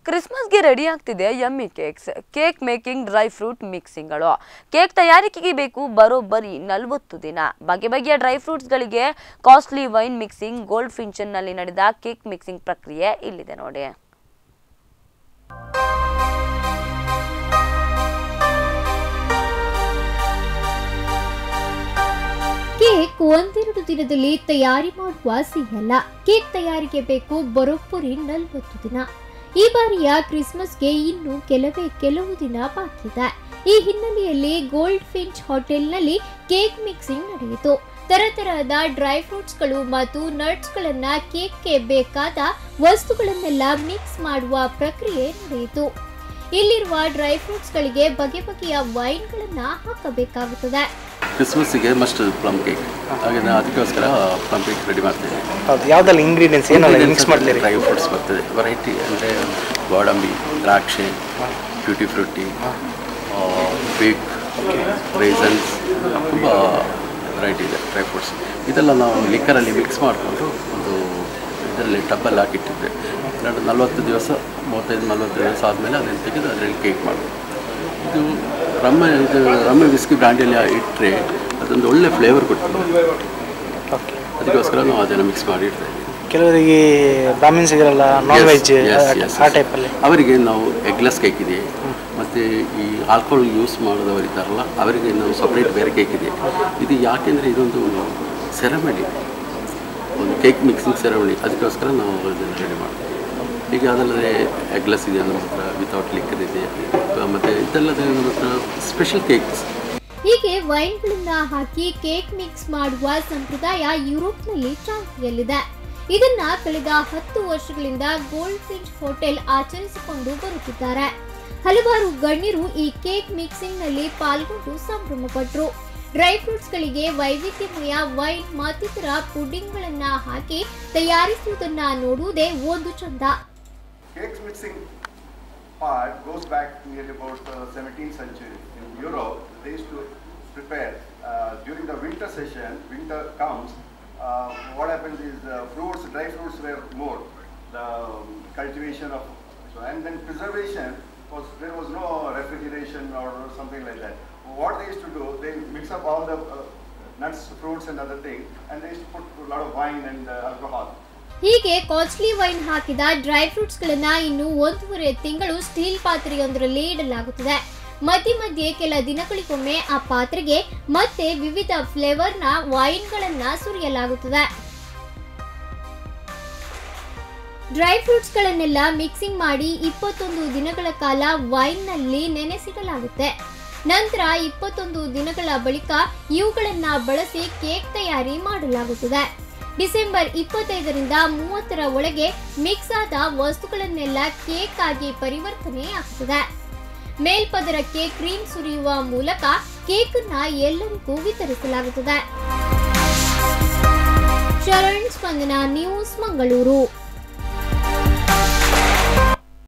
ಕ್ರಿಸ್ಮಸ್ಗೆ ready ಆಗ್ತಿದೆ yummy cakes cake making dry fruit ಮಿಕ್ಸಿಂಗ್ಗಳು cake ತಯಾರಿಕೆಗೆ ಬೇಕು ಬರೋಬ್ಬರಿ ನಲವತ್ತು ದಿನ ಬಗೆ ಬಗೆಯ ಡ್ರೈ ಫ್ರೂಟ್ಸ್ಗಳಿಗೆ ಕಾಸ್ಟ್ಲಿ ವೈನ್ ಮಿಕ್ಸಿಂಗ್ ಗೋಲ್ಡ್ ಫಿಂಚನ್ನಲ್ಲಿ ನಡೆದ ಕೇಕ್ ಮಿಕ್ಸಿಂಗ್ ಪ್ರಕ್ರಿಯೆ ಇಲ್ಲಿದೆ ನೋಡಿ ಕೇಕ್ ಒಂದೆರಡು ದಿನದಲ್ಲಿ ತಯಾರಿ ಮಾಡುವ ಸಿಹಿಯಲ್ಲ ಕೇಕ್ ತಯಾರಿಗೆ ಬೇಕು ಬರೋಬ್ಬರಿ ನಲವತ್ತು ದಿನ ಈ ಬಾರಿಯ ಕ್ರಿಸ್ಮಸ್ಗೆ ಇನ್ನು ಕೆಲವೇ ಕೆಲವು ದಿನ ಬಾಕಿ ಇದೆ ಈ ಹಿನ್ನೆಲೆಯಲ್ಲಿ ಗೋಲ್ಡ್ ಫಿಂಚ್ ಹೋಟೆಲ್ನಲ್ಲಿ ಕೇಕ್ ಮಿಕ್ಸಿಂಗ್ ನಡೆಯಿತು ತರತರಹದ ಡ್ರೈ ಫ್ರೂಟ್ಸ್ಗಳು ಮತ್ತು ನಟ್ಸ್ಗಳನ್ನ ಕೇಕ್ಗೆ ಬೇಕಾದ ವಸ್ತುಗಳನ್ನೆಲ್ಲ ಮಿಕ್ಸ್ ಮಾಡುವ ಪ್ರಕ್ರಿಯೆ ನಡೆಯಿತು ಇಲ್ಲಿರುವ ಡ್ರೈ ಫ್ರೂಟ್ಸ್ಗಳಿಗೆ ಬಗೆ ಬಗೆಯ ವೈನ್ಗಳನ್ನ ಹಾಕಬೇಕಾಗುತ್ತದೆ ಕ್ರಿಸ್ಮಸ್ಸಿಗೆ ಮಸ್ಟ್ ಪ್ಲಮ್ ಕೇಕ್ ಹಾಗೆ ನಾನು ಅದಕ್ಕೋಸ್ಕರ ಪ್ಲಮ್ ಕೇಕ್ ರೆಡಿ ಮಾಡ್ತೀನಿ ಹೌದು ಯಾವ್ದೆಲ್ಲ ಇಂಗ್ರೀಡಿಯೆಂಟ್ಸ್ ಏನೆಲ್ಲ ಮಿಕ್ಸ್ ಮಾಡ್ತೀರಿ ಡ್ರೈ ಫ್ರೂಟ್ಸ್ ಬರ್ತದೆ ವೆರೈಟಿ ಅಂದರೆ ಗೋಡಂಬಿ ದ್ರಾಕ್ಷಿ ಟ್ಯೂಟಿ ಫ್ರೂಟಿ ಬಿಗ್ ರೈಸನ್ಸ್ ತುಂಬ ವೆರೈಟಿ ಇದೆ ಡ್ರೈ ಫ್ರೂಟ್ಸ್ ಇದೆಲ್ಲ ನಾವು ಲಿಕ್ಕರಲ್ಲಿ ಮಿಕ್ಸ್ ಮಾಡಿಕೊಂಡು ಒಂದು ಇದರಲ್ಲಿ ಟಬ್ಬಲ್ಲಿ ಹಾಕಿಟ್ಟಿದ್ದೆ ಎರಡು ನಲ್ವತ್ತು ದಿವಸ ಮೂವತ್ತೈದು ನಲ್ವತ್ತು ದಿವಸ ಆದಮೇಲೆ ಅದನ್ನು ತೆಗೆದು ಅದರಲ್ಲಿ ಕೇಕ್ ಮಾಡೋದು ಇದು ರಮ್ಮ ಇದು ರಮ್ಮ ವಿಸ್ಕಿ ಬ್ರ್ಯಾಂಡಲ್ಲಿ ಇಟ್ಟರೆ ಅದೊಂದು ಒಳ್ಳೆ ಫ್ಲೇವರ್ ಕೊಡ್ತದೆ ಓಕೆ ಅದಕ್ಕೋಸ್ಕರ ನಾವು ಅದನ್ನು ಮಿಕ್ಸ್ ಮಾಡಿ ಇಡ್ತಾ ಇದ್ದೀವಿ ಕೆಲವರಿಗೆ ಬ್ರಾಹ್ಮಿನ್ಸ್ಗೆಲ್ಲ ನಾನ್ ವೆಜ್ Yes, yes, ಆ yes. ಟೈಪಲ್ಲಿ ಅವರಿಗೆ ನಾವು ಎಗ್ಲೆಸ್ ಕೇಕ್ ಇದೆ ಮತ್ತು ಈ ಆಲ್ಕೋಹಾಲ್ ಯೂಸ್ ಮಾಡಿದವರು ಇದ್ದಾರಲ್ಲ ಅವರಿಗೆ ನಾವು ಸಪ್ರೇಟ್ ಬೇರೆ ಕೇಕ್ ಇದೆ ಇದು ಯಾಕೆಂದರೆ ಇದೊಂದು ಸೆರೆಮನಿ ಒಂದು ಕೇಕ್ ಮಿಕ್ಸಿಂಗ್ ಸೆರೆಮನಿ ಅದಕ್ಕೋಸ್ಕರ ನಾವು ಇದನ್ನು ರೆಡಿ ಮಾಡ್ತೀವಿ ಈಗ ಅದಲ್ಲದೆ ಎಗ್ಲೆಸ್ ಇದೆ ನಮ್ಮ ಹತ್ರ ವಿತೌಟ್ ಲಿಕ್ಕರ್ ಇದೆ ಮತ್ತು ಇದಲ್ಲದೆ ನಮ್ಮ ಹತ್ರ ಸ್ಪೆಷಲ್ ಕೇಕ್ಸ್ ಹೀಗೆ ವೈನ್ಗಳನ್ನ ಹಾಕಿ ಕೇಕ್ ಮಿಕ್ಸ್ ಮಾಡುವ ಸಂಪ್ರದಾಯ ಯುರೋಪ್ನಲ್ಲಿ ಚಾಲ್ತಿಯಲ್ಲಿದೆ ಇದನ್ನ ಕಳೆದ ಹತ್ತು ವರ್ಷಗಳಿಂದ ಗೋಲ್ಡ್ ಫಿಂಚ್ ಹೋಟೆಲ್ ಆಚರಿಸಿಕೊಂಡು ಬರುತ್ತಿದ್ದಾರೆ ಹಲವಾರು ಗಣ್ಯರು ಈ ಕೇಕ್ ಮಿಕ್ಸಿಂಗ್ ನಲ್ಲಿ ಪಾಲ್ಗೊಂಡು ಸಂಭ್ರಮಪಟ್ಟರು ಡ್ರೈ ಫ್ರೂಟ್ಸ್ ಗಳಿಗೆ ವೈವಿಧ್ಯಮಯ ವೈನ್ ಮತ್ತಿತರ ಪುಡಿಂಗ್ ಗಳನ್ನ ಹಾಕಿ ತಯಾರಿಸುವುದನ್ನ ನೋಡುವುದೇ ಒಂದು ಚಂದ Cakes mixing part goes back nearly about uh, 17th century. In Europe, they used to prepare uh, during the winter session. Winter comes. Uh, what happens is uh, fruits, dry fruits were more. The um, cultivation of so and then preservation was there was no refrigeration or something like that. What they used to do, they mix up all the uh, nuts, fruits, and other things, and they used to put a lot of wine and uh, alcohol. ಹೀಗೆ costly wine ಹಾಕಿದ dry fruits ಗಳನ್ನ ಇನ್ನು ಒಂದೂವರೆ ತಿಂಗಳು steel ಪಾತ್ರೆಯೊಂದರಲ್ಲಿ ಇಡಲಾಗುತ್ತದೆ ಮಧ್ಯೆ ಮಧ್ಯೆ ಕೆಲ ದಿನಗಳಿಗೊಮ್ಮೆ ಆ ಪಾತ್ರೆಗೆ ಮತ್ತೆ ವಿವಿಧ ಫ್ಲೇವರ್ನ ವೈನ್ಗಳನ್ನ ಸುರಿಯಲಾಗುತ್ತದೆ ಡ್ರೈ ಫ್ರೂಟ್ಸ್ ಗಳನ್ನೆಲ್ಲ ಮಿಕ್ಸಿಂಗ್ ಮಾಡಿ ಇಪ್ಪತ್ತೊಂದು ದಿನಗಳ ಕಾಲ ವೈನ್ ನಲ್ಲಿ ನೆನೆಸಿಡಲಾಗುತ್ತೆ ನಂತರ ಇಪ್ಪತ್ತೊಂದು ದಿನಗಳ ಬಳಿಕ ಇವುಗಳನ್ನ ಬಳಸಿ ಕೇಕ್ ತಯಾರಿ ಮಾಡಲಾಗುತ್ತದೆ ಡಿಸೆಂಬರ್ ಇಪ್ಪತ್ತೈದರಿಂದ ಮೂವತ್ತರ ಒಳಗೆ ಮಿಕ್ಸ್ ಆದ ವಸ್ತುಗಳನ್ನೆಲ್ಲ ಕೇಕ್ ಆಗಿ ಪರಿವರ್ತನೆ ಆಗ್ತದೆ ಮೇಲ್ಪದರಕ್ಕೆ ಕ್ರೀಮ್ ಸುರಿಯುವ ಮೂಲಕ ಕೇಕ್ ಅನ್ನ ಎಲ್ಲರಿಗೂ ವಿತರಿಸಲಾಗುತ್ತದೆ ಶರಣ್ ಸ್ಪಂದನ ನ್ಯೂಸ್ ಮಂಗಳೂರು